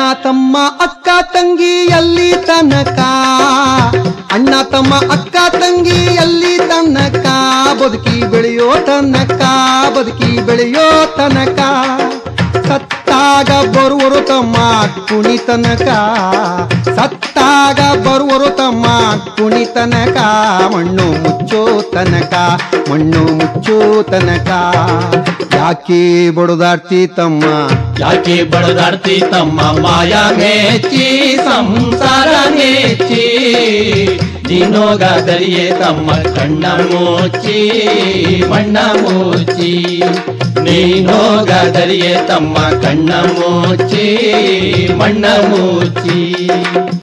ತಮ್ಮ ಅಕ್ಕ ತಂಗಿ ಎಲ್ಲಿ ತನಕ ಅಣ್ಣ ತಮ್ಮ ಅಕ್ಕ ತಂಗಿ ಎಲ್ಲಿ ತನಕ ಬದುಕಿ ಬೆಳೆಯೋ ತನಕ ಬದುಕಿ ಬೆಳೆಯೋ ತನಕ ಸತ್ತಾಗ ಬರುವರು ತಮ್ಮ ಕುಣಿ ತನಕ ಸತ್ತಾಗ ಬರುವರು ತಮ್ಮ ಕುಣಿ ತನಕ ಮಣ್ಣು ಮುಚ್ಚೋ ತನಕ ಮಣ್ಣು ಮುಚ್ಚೋ ತನಕ ಯಾಕೆ ಬಡುದಾಡ್ತಿ ತಮ್ಮ ಯಾಕೆ ಬಡದಾಡ್ತಿ ತಮ್ಮ ಮಾಯ ಮೇಚಿ ಸಂಸಾರ ಮೇಚಿ ನೀನೋಗಾದರಿಯೇ ತಮ್ಮ ಕಣ್ಣ ಮುಚ್ಚಿ ಮಣ್ಣ ಮುಚ್ಚಿ ನೀನೋಗಾದರಿಯೇ ತಮ್ಮ ಕಣ್ಣ ಮುಚ್ಚಿ ಮಣ್ಣ ಮುಚ್ಚಿ